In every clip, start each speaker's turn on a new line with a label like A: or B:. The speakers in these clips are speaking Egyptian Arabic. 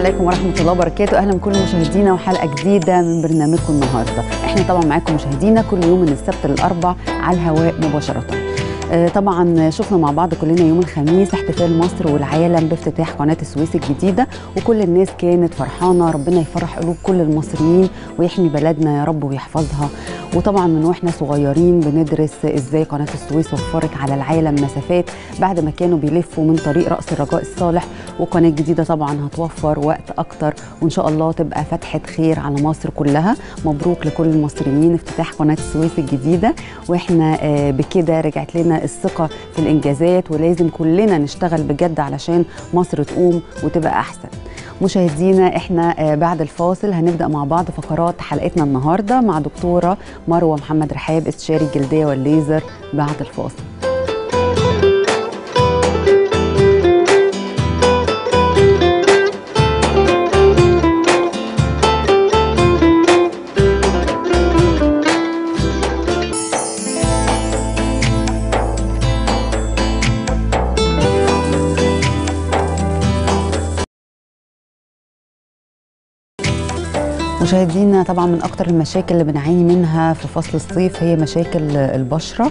A: عليكم ورحمة الله وبركاته أهلا بكل مشاهدينا وحلقة جديدة من برنامجكم النهاردة احنا طبعا معاكم مشاهدينا كل يوم من السبت للأربع على الهواء مباشرة آه، طبعا شفنا مع بعض كلنا يوم الخميس احتفال مصر والعالم بافتتاح قناة السويس الجديدة وكل الناس كانت فرحانة ربنا يفرح قلوب كل المصريين ويحمي بلدنا يا رب ويحفظها وطبعا من واحنا صغيرين بندرس ازاي قناة السويس وفرت على العالم مسافات بعد ما كانوا بيلفوا من طريق رأس الرجاء الصالح وقناة جديدة طبعا هتوفر وقت أكتر وإن شاء الله تبقى فتحة خير على مصر كلها مبروك لكل المصريين افتتاح قناة السويس الجديدة وإحنا آه، بكده رجعت لنا الثقة في الإنجازات ولازم كلنا نشتغل بجد علشان مصر تقوم وتبقى أحسن مشاهدينا احنا آه، بعد الفاصل هنبدا مع بعض فقرات حلقتنا النهارده مع دكتوره مروه محمد رحاب استشاري الجلديه والليزر بعد الفاصل مشاهدينا طبعا من اكتر المشاكل اللي بنعاني منها في فصل الصيف هي مشاكل البشره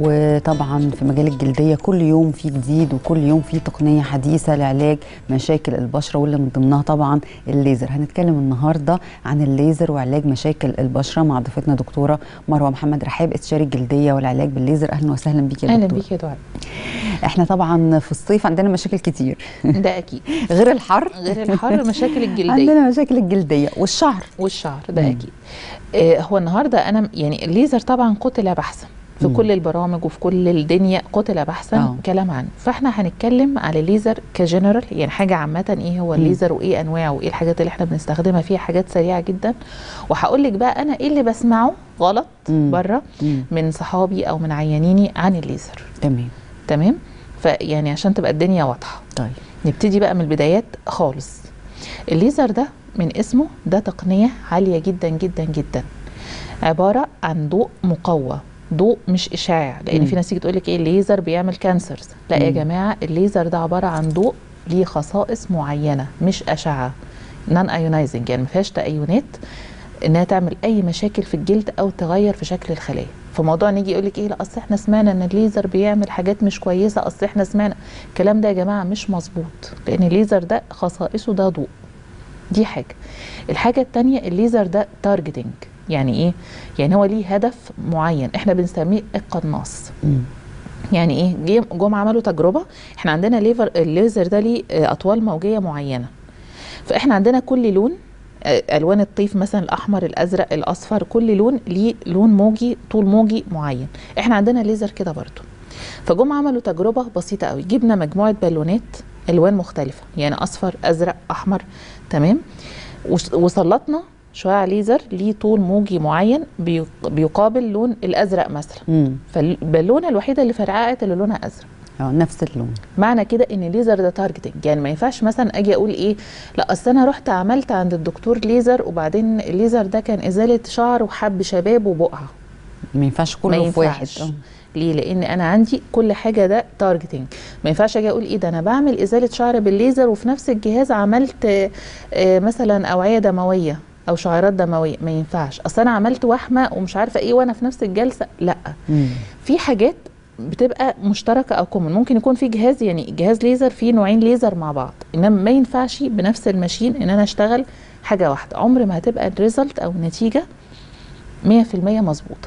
A: وطبعا في مجال الجلديه كل يوم في جديد وكل يوم في تقنيه حديثه لعلاج مشاكل البشره واللي من ضمنها طبعا الليزر هنتكلم النهارده عن الليزر وعلاج مشاكل البشره مع ضيفتنا دكتوره مروه محمد رحاب استشاري الجلديه والعلاج بالليزر اهلا وسهلا بيكي يا
B: اهلا
A: دكتورة.
B: بيك يا دعاء
A: احنا طبعا في الصيف عندنا مشاكل كتير
B: ده اكيد
A: غير الحر
B: غير الحر مشاكل الجلديه
A: عندنا مشاكل الجلديه والشعر
B: والشعر ده
A: مم.
B: اكيد آه هو النهارده انا يعني الليزر طبعا قتل بحثا في
A: مم.
B: كل البرامج وفي كل الدنيا قتل بحثا
A: آه.
B: كلام عنه فاحنا هنتكلم على الليزر كجنرال يعني حاجه عامه ايه هو
A: مم.
B: الليزر وايه انواعه وايه الحاجات اللي احنا بنستخدمها فيها حاجات سريعه جدا وهقول لك بقى انا ايه اللي بسمعه غلط
A: مم.
B: بره
A: مم.
B: من صحابي او من عيانيني عن الليزر
A: تمام
B: تمام فيعني عشان تبقى الدنيا واضحه
A: طيب
B: نبتدي بقى من البدايات خالص الليزر ده من اسمه ده تقنية عالية جدا جدا جدا عبارة عن ضوء مقوى ضوء مش إشعاع لأن
A: مم.
B: في ناس تيجي تقول لك إيه الليزر بيعمل كانسرز لا يا
A: مم.
B: جماعة الليزر ده عبارة عن ضوء ليه خصائص معينة مش أشعة نون ايونايزنج يعني ما فيهاش تأيونات انها تعمل اي مشاكل في الجلد او تغير في شكل الخلايا فموضوع نيجي يقول لك ايه لا اصل احنا سمعنا ان الليزر بيعمل حاجات مش كويسه اصل احنا سمعنا الكلام ده يا جماعه مش مظبوط لان الليزر ده خصائصه ده ضوء دي حاجه الحاجه الثانيه الليزر ده تارجتنج يعني ايه يعني هو ليه هدف معين احنا بنسميه القناص
A: مم.
B: يعني ايه جم جم عملوا تجربه احنا عندنا ليفر الليزر ده ليه آه، اطوال موجيه معينه فاحنا عندنا كل لون آه، الوان الطيف مثلا الاحمر الازرق الاصفر كل لون ليه لون موجي طول موجي معين احنا عندنا ليزر كده برضو فجم عملوا تجربه بسيطه قوي جبنا مجموعه بالونات الوان مختلفه يعني اصفر ازرق احمر تمام وش- وسلطنا شعاع ليزر ليه طول موجي معين بي- بيقابل لون الازرق مثلا
A: مم.
B: فالبالونه الوحيده اللي فرقعت اللي لونها ازرق
A: اه نفس اللون
B: معنى كده ان الليزر ده تارجتنج يعني ما ينفعش مثلا اجي اقول ايه لا اصل انا رحت عملت عند الدكتور ليزر وبعدين الليزر ده كان ازاله شعر وحب شباب وبقعه
A: ما ينفعش
B: ما
A: كله في واحد
B: ينفعش.
A: اه.
B: ليه لان انا عندي كل حاجه ده تارجتنج ما ينفعش اجي اقول ايه ده انا بعمل ازاله شعر بالليزر وفي نفس الجهاز عملت آه، آه، مثلا اوعيه دمويه او شعيرات دمويه ما ينفعش اصل انا عملت وحمه ومش عارفه ايه وانا في نفس الجلسه لا
A: مم.
B: في حاجات بتبقى مشتركه او كومن ممكن يكون في جهاز يعني جهاز ليزر فيه نوعين ليزر مع بعض انما ما ينفعش بنفس الماشين ان انا اشتغل حاجه واحده عمر ما هتبقى الريزلت او النتيجه 100% مظبوطه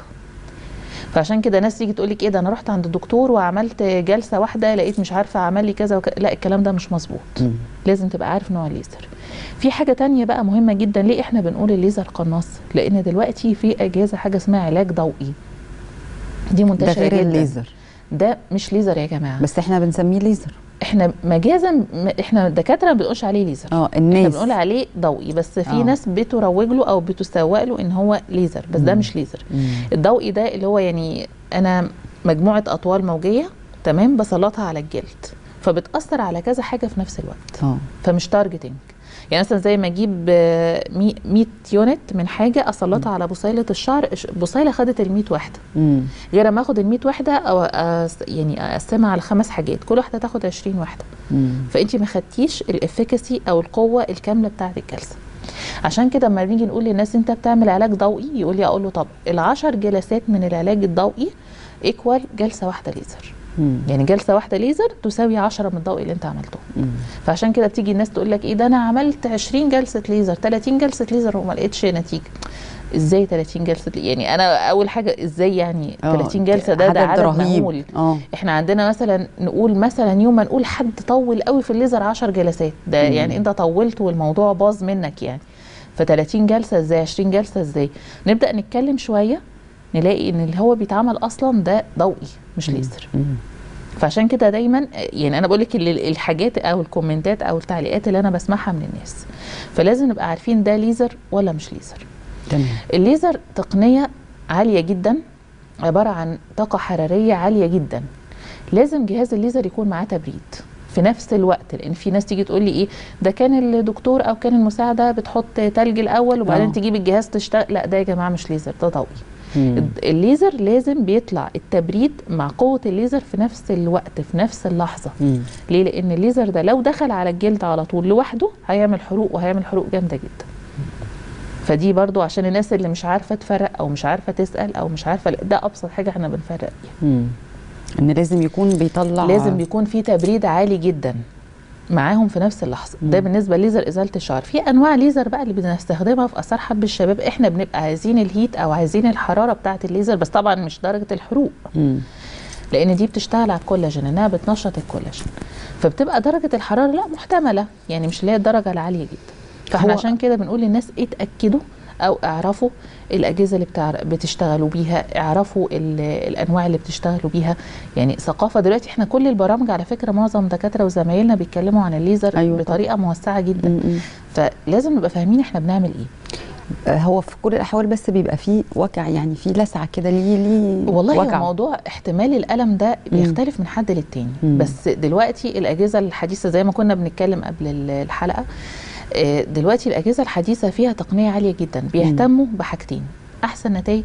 B: فعشان كده ناس تيجي تقول لك ايه ده انا رحت عند الدكتور وعملت جلسه واحده لقيت مش عارفه عمل لي كذا وكذا لا الكلام ده مش مظبوط
A: مم.
B: لازم تبقى عارف نوع الليزر في حاجه تانية بقى مهمه جدا ليه احنا بنقول الليزر قناص لان دلوقتي في اجهزه حاجه اسمها علاج ضوئي دي
A: ده
B: منتشره
A: غير
B: جدا
A: الليزر
B: ده مش ليزر يا جماعه
A: بس احنا بنسميه ليزر
B: احنا مجازا م- احنا الدكاتره ما بنقولش عليه ليزر
A: اه
B: احنا
A: الناس
B: بنقول عليه ضوئي بس في
A: آه.
B: ناس بتروج له او بتسوق له ان هو ليزر بس ده
A: مم.
B: مش ليزر
A: مم.
B: الضوئي ده اللي هو يعني انا مجموعه اطوال موجيه تمام بسلطها على الجلد فبتاثر على كذا حاجه في نفس الوقت
A: اه
B: فمش تارجتنج يعني مثلا زي ما اجيب آه، مي- 100 يونت من حاجه اسلطها على بصيله الشعر الش- بصيله خدت ال 100 وحده
A: مم.
B: غير ما اخد ال 100 وحده او أس يعني اقسمها على خمس حاجات كل واحده تاخد 20 وحده
A: مم.
B: فانت ما خدتيش الافيكاسي او القوه الكامله بتاعه الجلسه عشان كده لما نيجي نقول للناس انت بتعمل علاج ضوئي يقول لي اقول له طب العشر جلسات من العلاج الضوئي ايكوال جلسه واحده ليزر
A: مم.
B: يعني جلسه واحده ليزر تساوي 10 من الضوء اللي انت عملته
A: مم.
B: فعشان كده بتيجي الناس تقول لك ايه ده انا عملت 20 جلسه ليزر 30 جلسه ليزر وما لقيتش نتيجه ازاي 30 جلسه لي- يعني انا اول حاجه ازاي يعني
A: آه،
B: 30 جلسه ده ده
A: عدد
B: عدد
A: رهيب.
B: مهول
A: اه
B: احنا عندنا مثلا نقول مثلا يوم ما نقول حد طول قوي في الليزر 10 جلسات ده
A: مم.
B: يعني انت طولت والموضوع باظ منك يعني ف 30 جلسه ازاي 20 جلسه ازاي نبدا نتكلم شويه نلاقي ان اللي هو بيتعمل اصلا ده ضوئي مش ليزر
A: مم.
B: فعشان كده دايما يعني انا بقول لك الحاجات او الكومنتات او التعليقات اللي انا بسمعها من الناس فلازم نبقى عارفين ده ليزر ولا مش ليزر
A: تمام
B: الليزر تقنيه عاليه جدا عباره عن طاقه حراريه عاليه جدا لازم جهاز الليزر يكون معاه تبريد في نفس الوقت لان في ناس تيجي تقول لي ايه ده كان الدكتور او كان المساعده بتحط تلج الاول وبعدين
A: آه.
B: تجيب الجهاز تشتغل لا ده يا جماعه مش ليزر ده ضوئي
A: مم.
B: الليزر لازم بيطلع التبريد مع قوه الليزر في نفس الوقت في نفس اللحظه
A: مم.
B: ليه لان الليزر ده لو دخل على الجلد على طول لوحده هيعمل حروق وهيعمل حروق جامده جدا فدي برضو عشان الناس اللي مش عارفه تفرق او مش عارفه تسال او مش عارفه ده ابسط حاجه احنا بنفرق بيها
A: مم. ان لازم يكون بيطلع
B: لازم يكون في تبريد عالي جدا معاهم في نفس اللحظه ده
A: مم.
B: بالنسبه لليزر ازاله الشعر في انواع ليزر بقى اللي بنستخدمها في اثار حب الشباب احنا بنبقى عايزين الهيت او عايزين الحراره بتاعه الليزر بس طبعا مش درجه الحروق
A: مم.
B: لان دي بتشتغل على الكولاجين انها بتنشط الكولاجين فبتبقى درجه الحراره لا محتمله يعني مش اللي هي الدرجه العاليه جدا فاحنا
A: هو-
B: عشان كده بنقول للناس اتاكدوا او اعرفوا الاجهزه اللي بتاع بتشتغلوا بيها اعرفوا ال- الانواع اللي بتشتغلوا بيها يعني ثقافه دلوقتي احنا كل البرامج على فكره معظم دكاتره وزمايلنا بيتكلموا عن الليزر
A: أيوة
B: بطريقه موسعه جدا
A: مم.
B: فلازم نبقى فاهمين احنا بنعمل ايه
A: آه، هو في كل الاحوال بس بيبقى فيه وجع يعني فيه لسعه كده ليه ليه
B: والله
A: وجع.
B: هو موضوع احتمال الالم ده
A: مم.
B: بيختلف من حد للتاني
A: مم.
B: بس دلوقتي الاجهزه الحديثه زي ما كنا بنتكلم قبل ال- الحلقه آه، دلوقتي الاجهزه الحديثه فيها تقنيه عاليه جدا بيهتموا بحاجتين احسن نتائج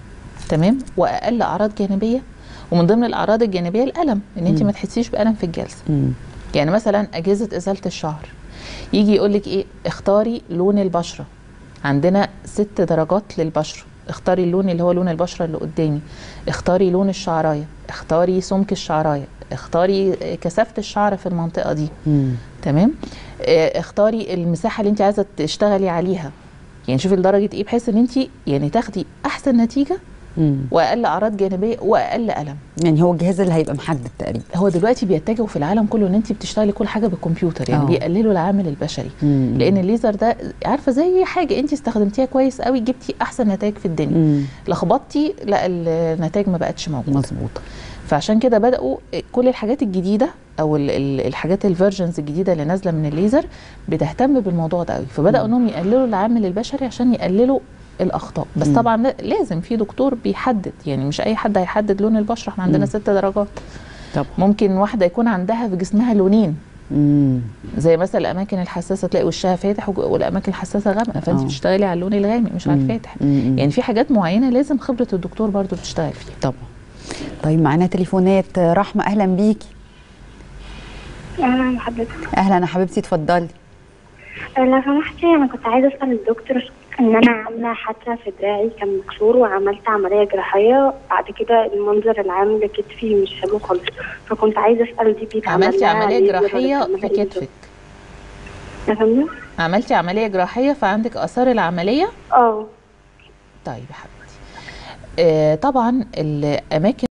B: تمام واقل اعراض جانبيه ومن ضمن الاعراض الجانبيه الالم ان انت
A: مم.
B: ما تحسيش بالم في الجلسه
A: مم.
B: يعني مثلا اجهزه ازاله الشعر يجي يقول لك ايه اختاري لون البشره عندنا ست درجات للبشره اختاري اللون اللي هو لون البشره اللي قدامي اختاري لون الشعرايه اختاري سمك الشعرايه اختاري كثافه الشعر في المنطقه دي
A: مم.
B: تمام اه، اختاري المساحه اللي انت عايزه تشتغلي عليها يعني شوفي لدرجه ايه بحيث ان انت يعني تاخدي احسن نتيجه
A: مم.
B: واقل اعراض جانبيه واقل الم
A: يعني هو الجهاز اللي هيبقى محدد تقريبا
B: هو دلوقتي بيتجهوا في العالم كله ان انت بتشتغلي كل حاجه بالكمبيوتر يعني
A: اه.
B: بيقللوا العامل البشري
A: مم.
B: لان الليزر ده عارفه زي حاجه انت استخدمتيها كويس قوي جبتي احسن نتائج في الدنيا
A: مم.
B: لخبطتي لا النتائج ما بقتش موجوده
A: مظبوط
B: فعشان كده بداوا كل الحاجات الجديده او ال- ال- الحاجات الفيرجنز الجديده اللي نازله من الليزر بتهتم بالموضوع ده قوي فبداوا انهم يقللوا العامل البشري عشان يقللوا الاخطاء بس
A: مم.
B: طبعا لا- لازم في دكتور بيحدد يعني مش اي حد هيحدد لون البشره احنا عندنا
A: مم.
B: ست درجات
A: طب
B: ممكن واحده يكون عندها في جسمها لونين
A: مم.
B: زي مثلا الاماكن الحساسه تلاقي وشها فاتح وج- والاماكن الحساسه غامقه فانت
A: آه.
B: بتشتغلي على اللون الغامق مش على
A: مم.
B: الفاتح
A: مم.
B: يعني في حاجات معينه لازم خبره الدكتور برضو بتشتغل فيها
A: طبعا طيب معانا تليفونات رحمه اهلا بيكي
C: اهلا حضرتك
A: اهلا يا حبيبتي اتفضلي
C: لو سمحتي انا كنت عايزه اسال الدكتور ان انا عامله حادثه في دراعي كان مكسور وعملت عمليه جراحيه بعد كده المنظر العام لكتفي مش حلو خالص فكنت عايزه اسال دي بيتعمل
B: عملتي
C: لها
B: عمليه
C: ليزر ولا
B: جراحيه
C: بيتعمل
B: في
C: لها إيه
B: كتفك
C: يا فندم
B: عملتي عمليه جراحيه فعندك اثار العمليه
C: اه
B: طيب يا حبيبتي آه طبعا الاماكن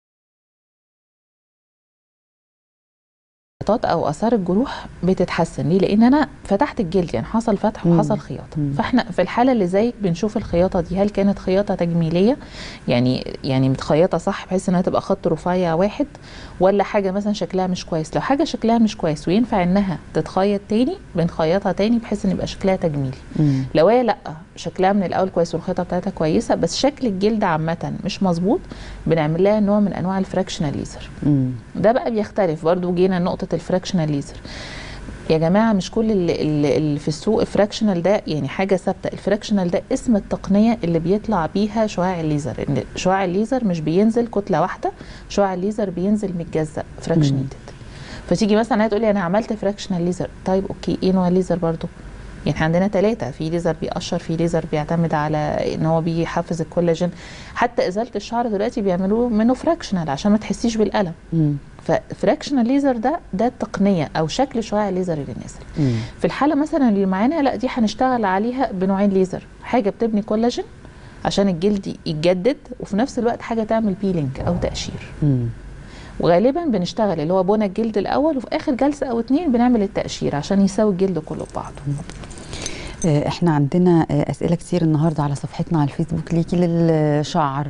B: او اثار الجروح بتتحسن ليه لان انا فتحت الجلد يعني حصل فتح
A: مم.
B: وحصل خياطه
A: مم.
B: فاحنا في الحاله اللي زيك بنشوف الخياطه دي هل كانت خياطه تجميليه يعني يعني متخيطه صح بحيث انها تبقى خط رفيع واحد ولا حاجه مثلا شكلها مش كويس لو حاجه شكلها مش كويس وينفع انها تتخيط تاني بنخيطها تاني بحيث ان يبقى شكلها تجميلي
A: مم.
B: لو هي لا شكلها من الاول كويس والخيطه بتاعتها كويسه بس شكل الجلد عامه مش مظبوط بنعمل لها نوع من انواع الفراكشنال ليزر
A: مم.
B: ده بقى بيختلف برضو جينا لنقطه الفراكشنال ليزر يا جماعه مش كل اللي, اللي اللي في السوق فراكشنال ده يعني حاجه ثابته الفراكشنال ده اسم التقنيه اللي بيطلع بيها شعاع الليزر ان شعاع الليزر مش بينزل كتله واحده شعاع الليزر بينزل متجزأ فراكشنيتد فتيجي مثلا هي تقولي انا عملت فراكشنال ليزر طيب اوكي ايه نوع الليزر برضو يعني احنا عندنا ثلاثة في ليزر بيقشر في ليزر بيعتمد على ان هو بيحفز الكولاجين حتى ازالة الشعر دلوقتي بيعملوه منه فراكشنال عشان ما تحسيش بالألم
A: مم.
B: ففراكشنال ليزر ده ده التقنيه او شكل شعاع الليزر اللي نازل
A: مم.
B: في الحاله مثلا اللي معانا لا دي هنشتغل عليها بنوعين ليزر حاجه بتبني كولاجين عشان الجلد يتجدد وفي نفس الوقت حاجه تعمل بيلينج او تقشير
A: مم.
B: وغالبا بنشتغل اللي هو بنى الجلد الاول وفي اخر جلسه او اتنين بنعمل التقشير عشان يساوي الجلد كله ببعضه
A: آه، احنا عندنا آه، اسئله كتير النهارده على صفحتنا على الفيسبوك ليكي للشعر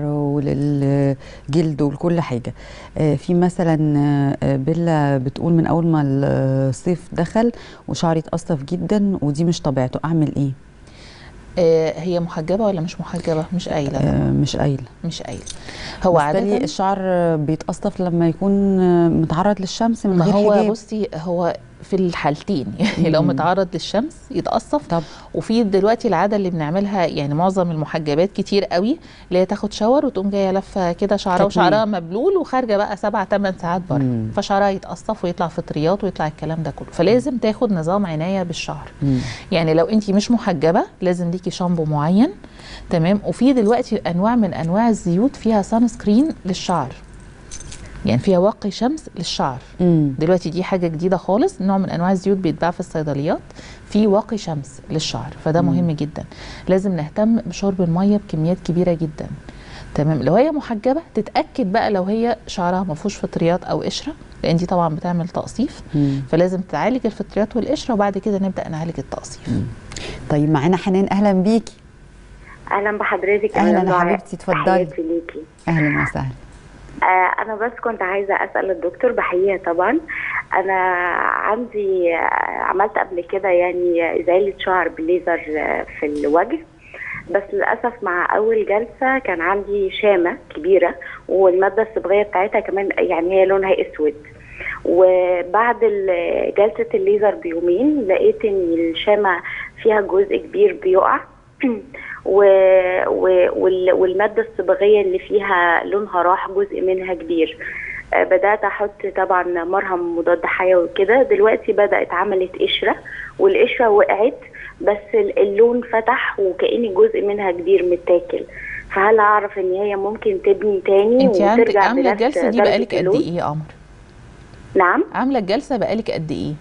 A: وللجلد ولكل حاجه آه، في مثلا آه، آه، بيلا بتقول من اول ما الصيف دخل وشعري اتقصف جدا ودي مش طبيعته اعمل ايه
B: آه هي محجبه ولا مش محجبه مش قايله
A: آه، مش قايله
B: مش قايله هو
A: بالتالي
B: عاده
A: الشعر آه، بيتقصف لما يكون آه، متعرض للشمس من
B: ما
A: غير
B: هو
A: حجاب
B: بصي هو في الحالتين يعني لو
A: مم.
B: متعرض للشمس يتقصف
A: طب
B: وفي دلوقتي العاده اللي بنعملها يعني معظم المحجبات كتير قوي اللي هي تاخد شاور وتقوم جايه لفه كده شعرها
A: تكميم.
B: وشعرها مبلول وخارجه بقى سبع ثمان ساعات بره
A: مم.
B: فشعرها يتقصف ويطلع فطريات ويطلع الكلام ده كله فلازم تاخد نظام عنايه بالشعر
A: مم.
B: يعني لو انت مش محجبه لازم ليكي شامبو معين تمام وفي دلوقتي انواع من انواع الزيوت فيها سان سكرين للشعر يعني فيها واقي شمس للشعر
A: مم.
B: دلوقتي دي حاجه جديده خالص نوع من انواع الزيوت بيتباع في الصيدليات في واقي شمس للشعر فده
A: مم.
B: مهم جدا لازم نهتم بشرب الميه بكميات كبيره جدا تمام لو هي محجبه تتاكد بقى لو هي شعرها ما فيهوش فطريات او قشره لان دي طبعا بتعمل تقصيف
A: مم.
B: فلازم تعالج الفطريات والقشره وبعد كده نبدا نعالج التقصيف
A: طيب معانا حنان اهلا بيكي
C: اهلا بحضرتك
A: أهلاً يا
C: دعاء.
A: حبيبتي، اتفضلي.
C: تحياتي ليكي
A: اهلا وسهلا
C: آه انا بس كنت عايزه اسال الدكتور بحقيقه طبعا انا عندي آه، عملت قبل كده يعني ازاله شعر بليزر آه، في الوجه بس للاسف مع اول جلسه كان عندي شامه كبيره والماده الصبغيه بتاعتها كمان يعني هي لونها اسود وبعد ال- جلسه الليزر بيومين لقيت ان الشامه فيها جزء كبير بيقع و... و... وال... والماده الصبغيه اللي فيها لونها راح جزء منها كبير آه، بدات احط طبعا مرهم مضاد حيوي وكده دلوقتي بدات عملت قشره والقشره وقعت بس ال- اللون فتح وكأن جزء منها كبير متاكل فهل اعرف ان هي ممكن تبني تاني
B: انت عندك
C: وترجع
B: عامله
C: بنفس
B: الجلسه دي
C: درجة
B: بقالك قد
C: اللون؟
B: ايه يا قمر
C: نعم
B: عامله الجلسه بقالك قد ايه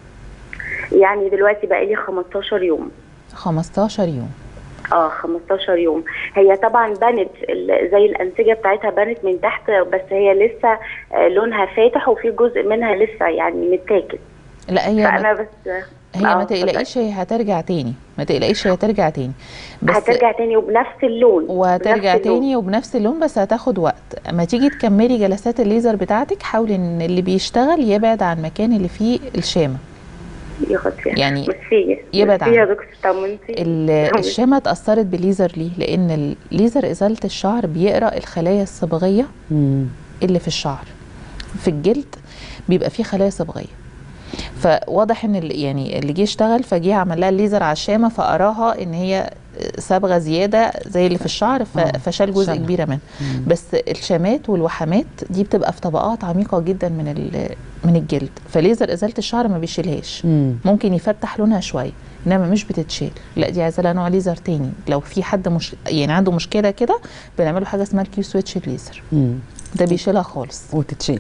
C: يعني دلوقتي بقى لي 15 يوم
B: 15 يوم
C: اه 15 يوم هي طبعا بنت ال- زي الانسجه بتاعتها بنت من تحت بس هي لسه آه، لونها فاتح وفي جزء منها لسه يعني متاكل
B: لا هي
C: فانا
B: ما
C: بس
B: هي
C: آه،
B: ما تقلقيش هي هترجع تاني ما تقلقيش هي هترجع تاني بس
C: هترجع تاني وبنفس اللون
B: وهترجع
C: بنفس اللون.
B: تاني وبنفس اللون بس هتاخد وقت اما تيجي تكملي جلسات الليزر بتاعتك حاولي ان اللي بيشتغل يبعد عن المكان اللي فيه الشامه
C: ياخد فيها
B: يعني
C: ميرسي
B: يبعد
C: ميرسي يا
B: عنها.
C: دكتور طمنتي
B: ال- الشامه اتاثرت بالليزر ليه لان الليزر ازاله الشعر بيقرا الخلايا الصبغيه
A: مم.
B: اللي في الشعر في الجلد بيبقى فيه خلايا صبغيه فواضح ان ال- يعني اللي جه اشتغل فجه عمل لها الليزر على الشامه فقراها ان هي صبغه زياده زي اللي في الشعر ف-
A: آه،
B: فشال جزء
A: شالها.
B: كبيره منها
A: مم.
B: بس الشامات والوحمات دي بتبقى في طبقات عميقه جدا من ال- من الجلد فليزر ازاله الشعر ما بيشيلهاش
A: مم.
B: ممكن يفتح لونها شويه انما مش بتتشيل لا دي عايزه لها نوع ليزر تاني لو في حد مش يعني عنده مشكله كده بنعمله حاجه اسمها الكيو سويتش ليزر
A: مم.
B: ده بيشيلها خالص
A: وتتشيل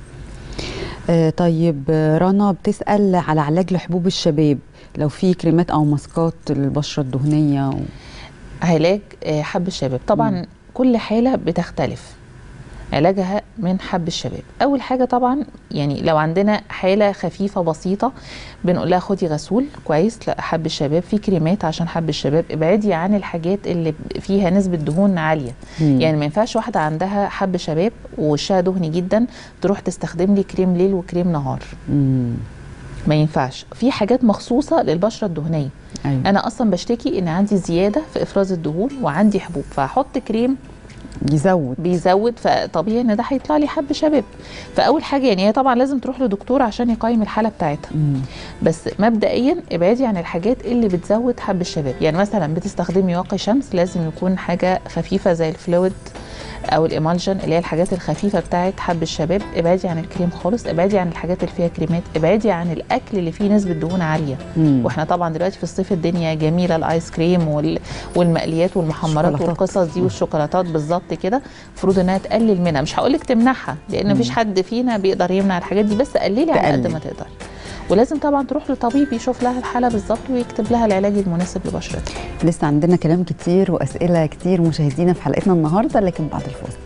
A: آه طيب آه، رنا بتسأل على علاج لحبوب الشباب لو في كريمات او ماسكات للبشرة الدهنية و...
B: علاج آه، حب الشباب طبعا
A: مم.
B: كل حاله بتختلف علاجها من حب الشباب اول حاجه طبعا يعني لو عندنا حاله خفيفه بسيطه بنقول لها خدي غسول كويس لحب الشباب في كريمات عشان حب الشباب ابعدي عن الحاجات اللي فيها نسبه دهون عاليه
A: مم.
B: يعني ما ينفعش واحده عندها حب شباب ووشها دهني جدا تروح تستخدم لي كريم ليل وكريم نهار
A: مم.
B: ما ينفعش في حاجات مخصوصه للبشره الدهنيه
A: أيوة.
B: انا اصلا بشتكي ان عندي زياده في افراز الدهون وعندي حبوب فهحط كريم
A: يزود
B: بيزود فطبيعي ان ده هيطلع لي حب شباب فاول حاجه يعني هي طبعا لازم تروح لدكتور عشان يقيم الحاله بتاعتها
A: مم.
B: بس مبدئيا ابعدي عن الحاجات اللي بتزود حب الشباب يعني مثلا بتستخدمي واقي شمس لازم يكون حاجه خفيفه زي الفلويد او الامالجن اللي هي الحاجات الخفيفه بتاعه حب الشباب ابعدي عن الكريم خالص ابعدي عن الحاجات اللي فيها كريمات ابعدي عن الاكل اللي فيه نسبه دهون عاليه
A: مم.
B: واحنا طبعا دلوقتي في الصيف الدنيا جميله الايس كريم وال... والمقليات والمحمرات
A: الشوكولاتات.
B: والقصص دي والشوكولاتات بالظبط كده المفروض انها تقلل منها مش هقول لك تمنعها لان مفيش حد فينا بيقدر يمنع الحاجات دي بس قللي على قد
A: تقلل.
B: ما تقدر ولازم طبعا تروح لطبيب يشوف لها الحاله بالظبط ويكتب لها العلاج المناسب لبشرتها
A: لسه عندنا كلام كتير واسئله كتير مشاهدينا في حلقتنا النهارده لكن بعد الفاصل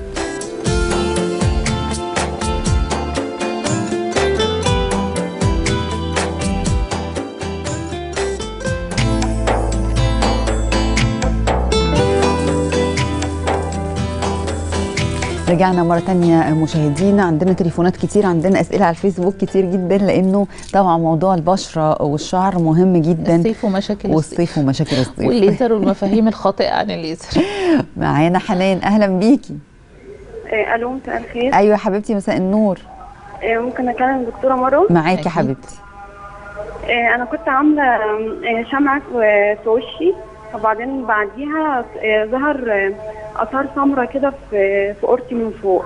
A: رجعنا مرة تانية مشاهدينا عندنا تليفونات كتير عندنا أسئلة على الفيسبوك كتير جدا لأنه طبعا موضوع البشرة والشعر مهم جدا
B: الصيف ومشاكل الصيف
A: والصيف ومشاكل الصيف
B: والليزر والمفاهيم الخاطئه عن الليزر
A: معانا حنان أهلا بيكي
C: آه، الو مساء الخير
A: أيوة يا حبيبتي مساء النور
C: آه، ممكن اكلم الدكتوره مروه
A: معاكي
B: أكيد.
A: يا حبيبتي
C: آه، انا كنت عامله آه، شمعه في في وشي وبعدين بعديها آه، ظهر آه، اثار سمراء كده في في قرطي من فوق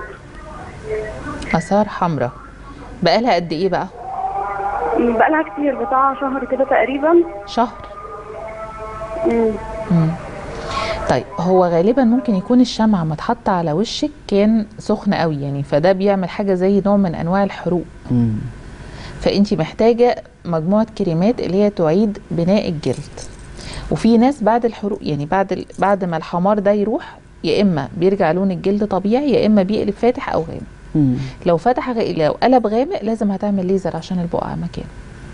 B: اثار حمراء بقالها قد ايه بقى
C: م، بقالها كتير بتاع شهر كده تقريبا
B: شهر
C: مم.
B: مم. طيب هو غالبا ممكن يكون الشمع ما اتحط على وشك كان سخن قوي يعني فده بيعمل حاجه زي نوع من انواع الحروق
A: مم.
B: فانت محتاجه مجموعه كريمات اللي هي تعيد بناء الجلد وفي ناس بعد الحروق يعني بعد ال- بعد ما الحمار ده يروح يا اما بيرجع لون الجلد طبيعي يا اما بيقلب فاتح او غامق
A: مم.
B: لو فتح غ... لو قلب غامق لازم هتعمل ليزر عشان البقعه مكانه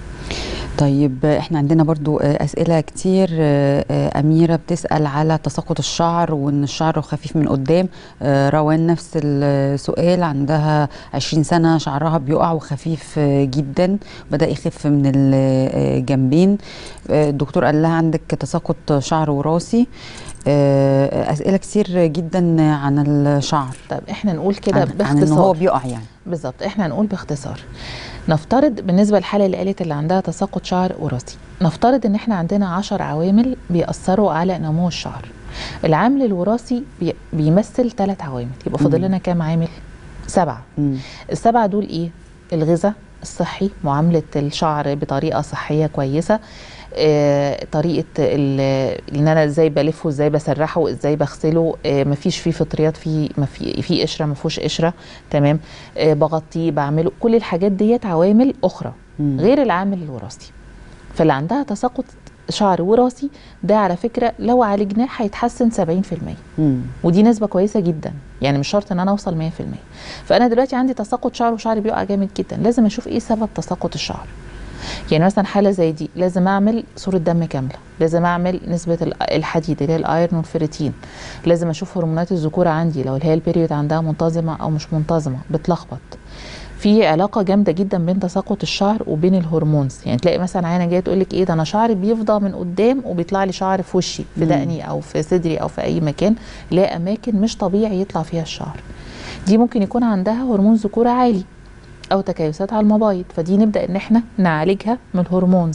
A: طيب احنا عندنا برضو آه، أسئلة كتير آه، آه، أميرة بتسأل على تساقط الشعر وإن الشعر خفيف من قدام آه، روان نفس السؤال عندها 20 سنة شعرها بيقع وخفيف آه، جدا بدأ يخف من الجنبين آه، الدكتور قال لها عندك تساقط شعر وراثي آه، أسئلة كتير جدا عن الشعر
B: طب احنا نقول كده
A: عن, عن إن هو
B: باختصار
A: بيقع يعني
B: بالظبط احنا هنقول باختصار نفترض بالنسبه للحاله اللي قالت اللي عندها تساقط شعر وراثي نفترض ان احنا عندنا عشر عوامل بيأثروا على نمو الشعر العامل الوراثي بي بيمثل ثلاث عوامل يبقى فاضل
A: مم.
B: لنا كام عامل سبعه
A: مم.
B: السبعه دول ايه الغذاء الصحي معامله الشعر بطريقه صحيه كويسه آه، طريقه ال- ان انا ازاي بلفه ازاي بسرحه ازاي بغسله آه، مفيش فيه فطريات فيه ما في في قشره ما فيهوش قشره تمام آه، بغطيه بعمله كل الحاجات ديت عوامل اخرى
A: مم.
B: غير العامل الوراثي فاللي عندها تساقط شعر وراثي ده على فكره لو عالجناه هيتحسن 70%
A: مم.
B: ودي نسبه كويسه جدا يعني مش شرط ان انا اوصل 100% فانا دلوقتي عندي تساقط شعر وشعري بيقع جامد جدا لازم اشوف ايه سبب تساقط الشعر يعني مثلا حاله زي دي لازم اعمل صوره دم كامله لازم اعمل نسبه ال- الحديد اللي هي الايرون والفيريتين لازم اشوف هرمونات الذكوره عندي لو اللي هي البيريود عندها منتظمه او مش منتظمه بتلخبط في علاقه جامده جدا بين تساقط الشعر وبين الهرمونز يعني تلاقي مثلا عينه جايه تقول لك ايه ده انا شعري بيفضى من قدام وبيطلع لي شعر في وشي في
A: مم.
B: دقني او في صدري او في اي مكان اللي هي اماكن مش طبيعي يطلع فيها الشعر دي ممكن يكون عندها هرمون ذكوره عالي او تكيسات على المبايض فدي نبدا ان احنا نعالجها من الهرمونز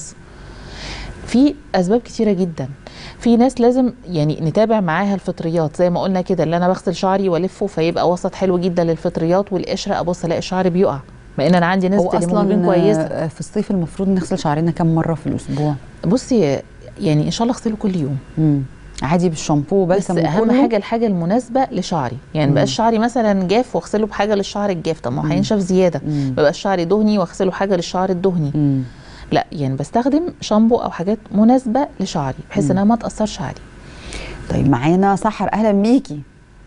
B: في اسباب كتيره جدا في ناس لازم يعني نتابع معاها الفطريات زي ما قلنا كده اللي انا بغسل شعري والفه فيبقى وسط حلو جدا للفطريات والقشره ابص الاقي شعري بيقع ما ان انا عندي
A: هو
B: نسبه الهيموجلوبين
A: اصلا
B: كويسه
A: آه، في الصيف المفروض نغسل شعرنا كم مره في الاسبوع
B: بصي يعني ان شاء الله اغسله كل يوم
A: مم. عادي بالشامبو
B: بس
A: بلسم
B: اهم
A: وكله؟
B: حاجه الحاجه المناسبه لشعري يعني
A: مم.
B: مبقاش شعري مثلا جاف واغسله بحاجه للشعر الجاف طب ما هو
A: مم.
B: هينشف زياده
A: مم.
B: مبقاش شعري دهني واغسله حاجه للشعر الدهني
A: مم.
B: لا يعني بستخدم شامبو او حاجات مناسبه لشعري بحيث
A: مم.
B: انها ما تاثرش عليه
A: طيب معانا سحر اهلا بيكي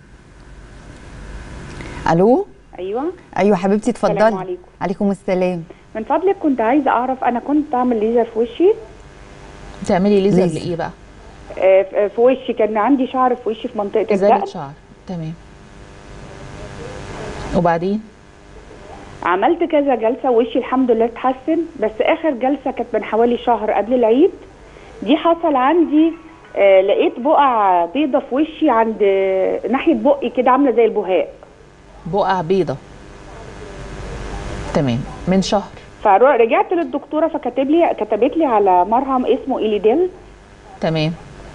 A: الو
D: ايوه
A: ايوه حبيبتي اتفضلي
D: السلام عليكم
A: عليكم السلام
D: من فضلك كنت عايزه اعرف انا كنت اعمل ليزر في وشي
B: تعملي ليزر
A: ليزر.
B: لايه بقى
D: آه، في في وشي كان عندي شعر في وشي في منطقه
B: ازاله
D: الدقن
B: شعر تمام وبعدين
D: عملت كذا جلسه وشي الحمد لله اتحسن بس اخر جلسه كانت من حوالي شهر قبل العيد دي حصل عندي آه لقيت بقع بيضه في وشي عند آه، ناحيه بقي كده عامله زي البهاق
B: بقع بيضه تمام من شهر
D: فرجعت للدكتوره فكتب لي كتبت لي على مرهم اسمه ايليديل
B: تمام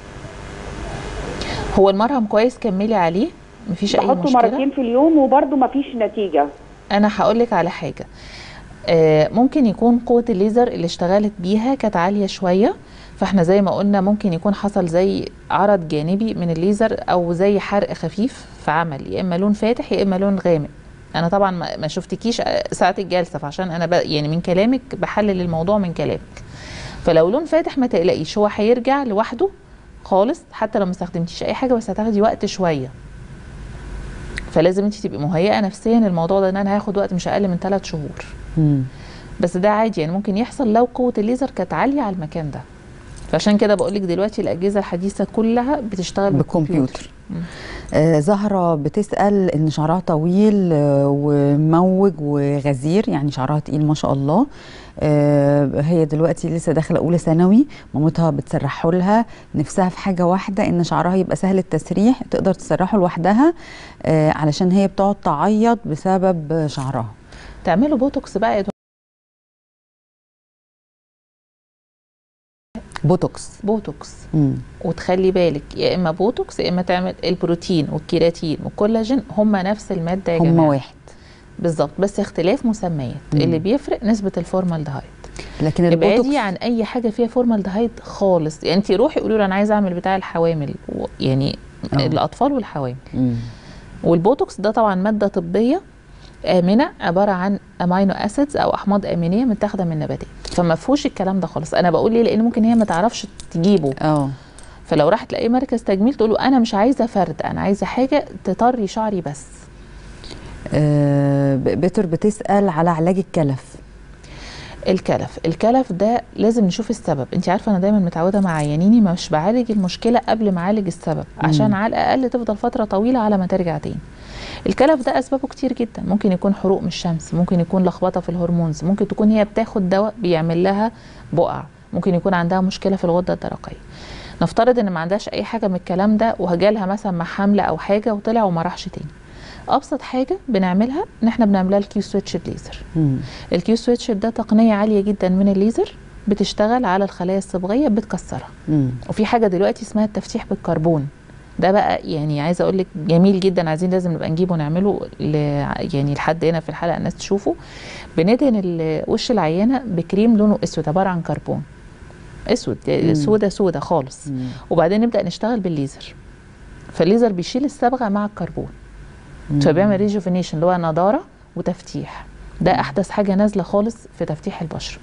B: هو المرهم كويس كملي عليه مفيش اي
D: بحطه
B: مشكله
D: مرتين في اليوم وبرده مفيش نتيجه
B: انا هقول لك على حاجه آه، ممكن يكون قوه الليزر اللي اشتغلت بيها كانت عاليه شويه فاحنا زي ما قلنا ممكن يكون حصل زي عرض جانبي من الليزر او زي حرق خفيف في عمل يا اما لون فاتح يا اما لون غامق انا طبعا ما ما شفتكيش ساعه الجلسه فعشان انا ب... يعني من كلامك بحلل الموضوع من كلامك فلو لون فاتح ما تقلقيش هو هيرجع لوحده خالص حتى لو ما استخدمتيش اي حاجه بس هتاخدي وقت شويه فلازم انت تبقي مهيئه نفسيا للموضوع ده ان انا هاخد وقت مش اقل من ثلاث شهور
A: مم.
B: بس ده عادي يعني ممكن يحصل لو قوه الليزر كانت عاليه على المكان ده فعشان كده بقول لك دلوقتي الاجهزه الحديثه كلها بتشتغل
A: بالكمبيوتر آه زهرة بتسأل إن شعرها طويل آه وموج وغزير يعني شعرها تقيل ما شاء الله آه هي دلوقتي لسه داخلة أولى ثانوي مامتها بتسرحه لها نفسها في حاجة واحدة إن شعرها يبقى سهل التسريح تقدر تسرحه لوحدها آه علشان هي بتقعد تعيط بسبب شعرها
B: تعملوا بوتوكس بقى يا دكتور.
A: بوتوكس
B: بوتوكس
A: مم.
B: وتخلي بالك يا اما بوتوكس يا اما تعمل البروتين والكيراتين والكولاجين هما نفس الماده يا
A: هم
B: جماعه
A: واحد
B: بالظبط بس اختلاف مسميات
A: مم.
B: اللي بيفرق نسبه الفورمالدهايد
A: لكن البوتوكس
B: ابعدي عن اي حاجه فيها فورمالدهايد خالص يعني انت روحي قولي له انا عايزه اعمل بتاع الحوامل و- يعني
A: أه.
B: الاطفال والحوامل
A: مم.
B: والبوتوكس ده طبعا ماده طبيه امنه عباره عن امينو اسيدز او احماض امينيه متاخده من نباتات فما فيهوش الكلام ده خالص انا بقول ليه لان ممكن هي ما تعرفش تجيبه
A: اه
B: فلو راحت لاي مركز تجميل تقول له انا مش عايزه فرد انا عايزه حاجه تطري شعري بس
A: آه، ب- بتر بتسأل على علاج الكلف
B: الكلف الكلف ده لازم نشوف السبب انت عارفه انا دايما متعوده مع عيانيني مش بعالج المشكله قبل ما اعالج السبب عشان على الاقل تفضل فتره طويله على ما ترجع تاني الكلف ده اسبابه كتير جدا ممكن يكون حروق من الشمس ممكن يكون لخبطه في الهرمونز ممكن تكون هي بتاخد دواء بيعمل لها بقع ممكن يكون عندها مشكله في الغده الدرقيه نفترض ان ما عندهاش اي حاجه من الكلام ده وهجالها مثلا مع حمله او حاجه وطلع وما راحش تاني ابسط حاجه بنعملها ان احنا بنعملها الكيو سويتش بليزر
A: مم.
B: الكيو سويتش ده تقنيه عاليه جدا من الليزر بتشتغل على الخلايا الصبغيه بتكسرها
A: مم.
B: وفي حاجه دلوقتي اسمها التفتيح بالكربون ده بقى يعني عايزه اقول لك جميل جدا عايزين لازم نبقى نجيبه ونعمله ل... يعني لحد هنا في الحلقه الناس تشوفه بندهن ال- وش العيانه بكريم لونه اسود عباره عن كربون اسود
A: مم.
B: سودا سودا خالص
A: مم.
B: وبعدين نبدا نشتغل بالليزر فالليزر بيشيل الصبغه مع الكربون فبيعمل ريجوفينيشن اللي هو نضاره وتفتيح ده احدث حاجه نازله خالص في تفتيح البشره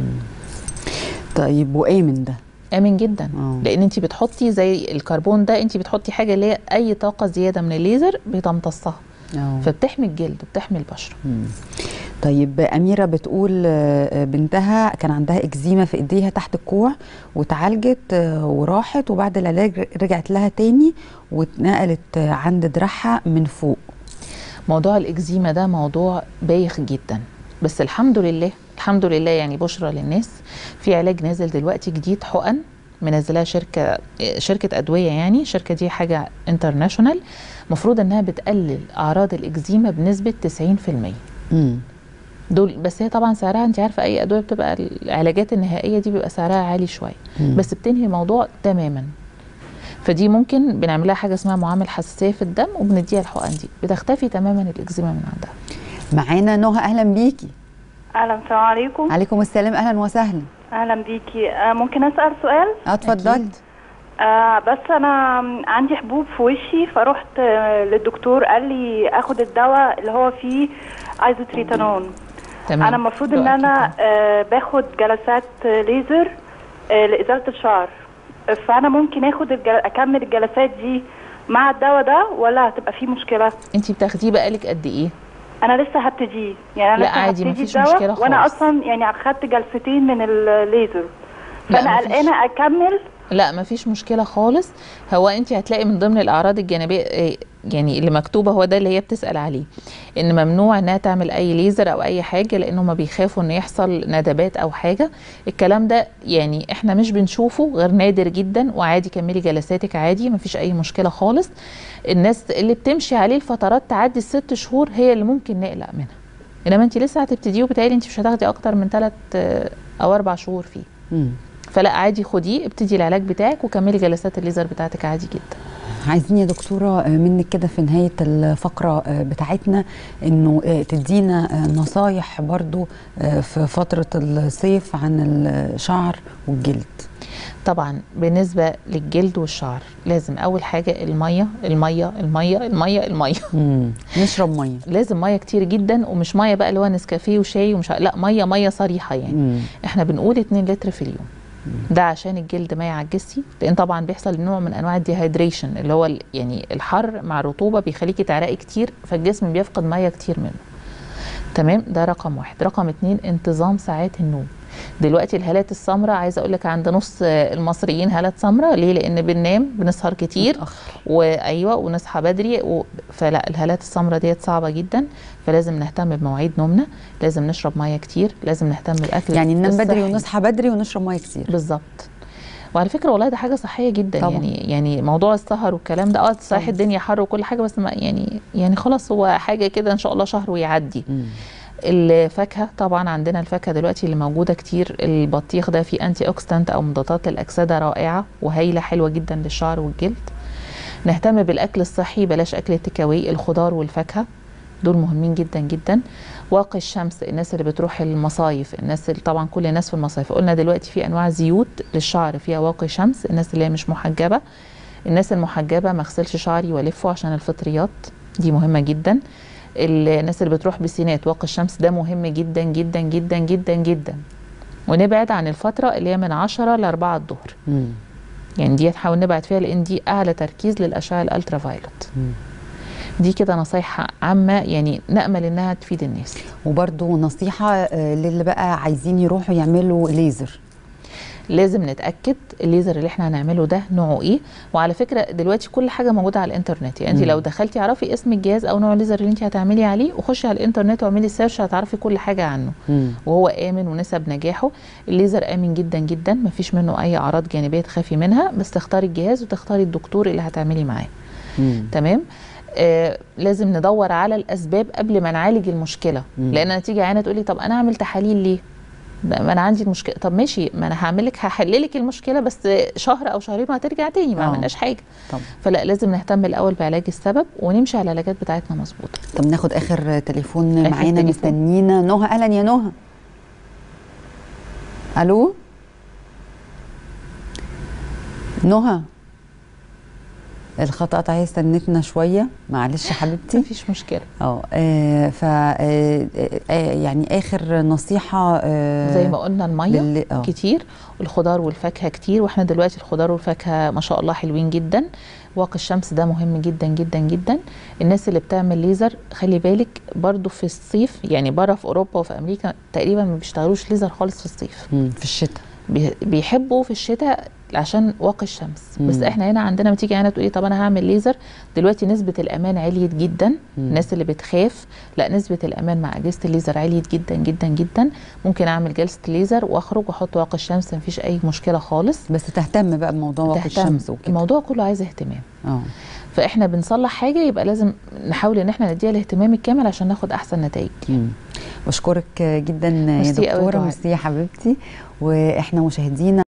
A: طيب وآمن ده
B: امن جدا
A: آه.
B: لان انت بتحطي زي الكربون ده انت بتحطي حاجه اللي هي اي طاقه زياده من الليزر بتمتصها
A: اه
B: فبتحمي الجلد وبتحمي البشره
A: مم. طيب أميرة بتقول آه، بنتها كان عندها إكزيما في إيديها تحت الكوع وتعالجت آه، وراحت وبعد العلاج رجعت لها تاني واتنقلت آه، عند دراعها من فوق
B: موضوع الاكزيما ده موضوع بايخ جدا بس الحمد لله الحمد لله يعني بشرى للناس في علاج نازل دلوقتي جديد حقن منزلها شركه شركه ادويه يعني الشركه دي حاجه انترناشونال المفروض انها بتقلل اعراض الاكزيما بنسبه 90%
A: مم.
B: دول بس هي طبعا سعرها انت عارفه اي ادويه بتبقى العلاجات النهائيه دي بيبقى سعرها عالي شويه
A: مم.
B: بس بتنهي الموضوع تماما فدي ممكن بنعملها حاجه اسمها معامل حساسيه في الدم وبنديها الحقن دي بتختفي تماما الاكزيما من عندها
A: معانا نهى أهلا بيكي
E: اهلا السلام عليكم
A: عليكم السلام أهلا وسهلا
E: اهلا بيكي آه ممكن اسال سؤال
A: اه اتفضلي
B: أكيد.
E: آه بس انا عندي حبوب في وشي فرحت آه للدكتور قال لي اخد الدواء اللي هو فيه ايزوتريتانون
B: تمام
E: انا المفروض ان
B: ده
E: انا
B: أكيد.
E: آه باخد جلسات آه، ليزر آه لازاله الشعر فانا ممكن اخد الجل... اكمل الجلسات دي مع الدواء ده ولا هتبقى فيه مشكله
B: انت بتاخديه بقالك قد ايه
E: انا لسه هبتدي يعني انا
B: لا
E: لسه
B: عادي،
E: هبتدي
B: مفيش
E: الدواء
B: مشكلة
E: وانا
B: خالص.
E: اصلا يعني اخدت جلستين من الليزر
B: لا،
E: فانا
B: مفيش.
E: قلقانه اكمل
B: لا مفيش مشكله خالص هو انت هتلاقي من ضمن الاعراض الجانبيه إيه، يعني اللي مكتوبه هو ده اللي هي بتسال عليه ان ممنوع انها تعمل اي ليزر او اي حاجه لان هم بيخافوا ان يحصل ندبات او حاجه الكلام ده يعني احنا مش بنشوفه غير نادر جدا وعادي كملي جلساتك عادي مفيش اي مشكله خالص الناس اللي بتمشي عليه الفترات تعدي الست شهور هي اللي ممكن نقلق منها انما انت لسه هتبتديه وبالتالي انت مش هتاخدي اكتر من ثلاث او اربع شهور فيه
A: مم.
B: فلا عادي خديه ابتدي العلاج بتاعك وكملي جلسات الليزر بتاعتك عادي جدا
A: عايزين يا دكتوره آه، منك كده في نهايه الفقره آه، بتاعتنا انه آه، تدينا آه، نصايح برضو آه، في فتره الصيف عن الشعر والجلد
B: طبعا بالنسبه للجلد والشعر لازم اول حاجه الميه الميه الميه الميه الميه
A: مم. نشرب ميه
B: لازم ميه كتير جدا ومش ميه بقى اللي هو نسكافيه وشاي ومش ع- لا ميه ميه صريحه يعني
A: مم.
B: احنا بنقول 2 لتر في اليوم ده عشان الجلد ما يعجزش لان طبعا بيحصل نوع من انواع الديهايدريشن اللي هو ال- يعني الحر مع الرطوبه بيخليكي تعرقي كتير فالجسم بيفقد ميه كتير منه تمام ده رقم واحد رقم اتنين انتظام ساعات النوم دلوقتي الهالات السمراء عايزه اقول لك عند نص المصريين هالات سمراء ليه لان بننام بنسهر كتير
A: متأخر.
B: وايوه ونصحى بدري و... فلا الهالات السمراء ديت صعبه جدا فلازم نهتم بمواعيد نومنا لازم نشرب ميه كتير لازم نهتم بالاكل
A: يعني ننام بدري
B: الصحي.
A: ونصحى بدري ونشرب ميه كتير
B: بالظبط وعلى فكره والله ده حاجه صحيه جدا
A: طبعا.
B: يعني يعني موضوع السهر والكلام ده اه صحيح
A: طبعا.
B: الدنيا حر وكل حاجه بس ما يعني يعني خلاص هو حاجه كده ان شاء الله شهر ويعدي
A: مم.
B: الفاكهه طبعا عندنا الفاكهه دلوقتي اللي موجوده كتير البطيخ ده فيه انتي اوكسيدانت او مضادات الاكسده رائعه وهايله حلوه جدا للشعر والجلد نهتم بالاكل الصحي بلاش اكل التكاوي الخضار والفاكهه دول مهمين جدا جدا واقي الشمس الناس اللي بتروح المصايف الناس اللي طبعا كل الناس في المصايف قلنا دلوقتي في انواع زيوت للشعر فيها واقي شمس الناس اللي هي مش محجبه الناس المحجبه ما اغسلش شعري والفه عشان الفطريات دي مهمه جدا الناس اللي بتروح بسينات واقي الشمس ده مهم جدا جدا جدا جدا جدا ونبعد عن الفتره اللي هي من 10 ل 4 الظهر
A: مم.
B: يعني دي نحاول نبعد فيها لان دي اعلى تركيز للاشعه الالترا فايلوت
A: مم.
B: دي كده نصايح عامه يعني نامل انها تفيد الناس
A: وبرضو نصيحه آه، للي بقى عايزين يروحوا يعملوا ليزر
B: لازم نتاكد الليزر اللي احنا هنعمله ده نوعه ايه وعلى فكره دلوقتي كل حاجه موجوده على الانترنت يعني انت
A: مم.
B: لو دخلتي اعرفي اسم الجهاز او نوع الليزر اللي انت هتعملي عليه وخشي على الانترنت واعملي سيرش هتعرفي كل حاجه عنه
A: مم.
B: وهو امن ونسب نجاحه الليزر امن جدا جدا مفيش منه اي اعراض جانبيه تخافي منها بس تختاري الجهاز وتختاري الدكتور اللي هتعملي معاه
A: مم.
B: تمام آه لازم ندور على الاسباب قبل ما نعالج المشكله
A: مم.
B: لان انا تيجي عينه تقولي طب انا اعمل تحاليل ليه ما انا عندي المشكله طب ماشي ما انا هعمل لك هحل لك المشكله بس شهر او شهرين وهترجع تاني ما
A: آه.
B: عملناش حاجه
A: طب
B: فلا لازم نهتم الاول بعلاج السبب ونمشي على العلاجات بتاعتنا مظبوطه
A: طب ناخد اخر تليفون
B: آخر
A: معانا
B: تليفون.
A: مستنينا نهى اهلا يا نهى الو نهى الخط قطع هي استنتنا شويه معلش يا حبيبتي
B: مفيش مشكله
A: اه آه، ف آه، آه، يعني اخر نصيحه آه،
B: زي ما قلنا الميه
A: للي- آه.
B: كتير والخضار والفاكهه كتير واحنا دلوقتي الخضار والفاكهه ما شاء الله حلوين جدا واقي الشمس ده مهم جدا جدا جدا الناس اللي بتعمل ليزر خلي بالك برضو في الصيف يعني بره في اوروبا وفي امريكا تقريبا ما بيشتغلوش ليزر خالص في الصيف
A: مم، في الشتاء
B: بي- بيحبوا في الشتاء عشان واقي الشمس
A: مم.
B: بس احنا هنا عندنا لما تيجي هنا تقولي طب انا هعمل ليزر دلوقتي نسبه الامان عليت جدا
A: مم.
B: الناس اللي بتخاف لا نسبه الامان مع اجهزه الليزر عليت جدا جدا جدا ممكن اعمل جلسه ليزر واخرج واحط واقي الشمس مفيش اي مشكله خالص
A: بس تهتم بقى بموضوع واقي
B: تهتم.
A: الشمس وكده
B: الموضوع كله عايز اهتمام
A: اه
B: فاحنا بنصلح حاجه يبقى لازم نحاول ان احنا نديها الاهتمام الكامل عشان ناخد احسن نتائج
A: مم. بشكرك جدا يا
B: ميرسي أوي
A: دكتوره
B: دعاء.
A: ميرسي يا حبيبتي واحنا مشاهدينا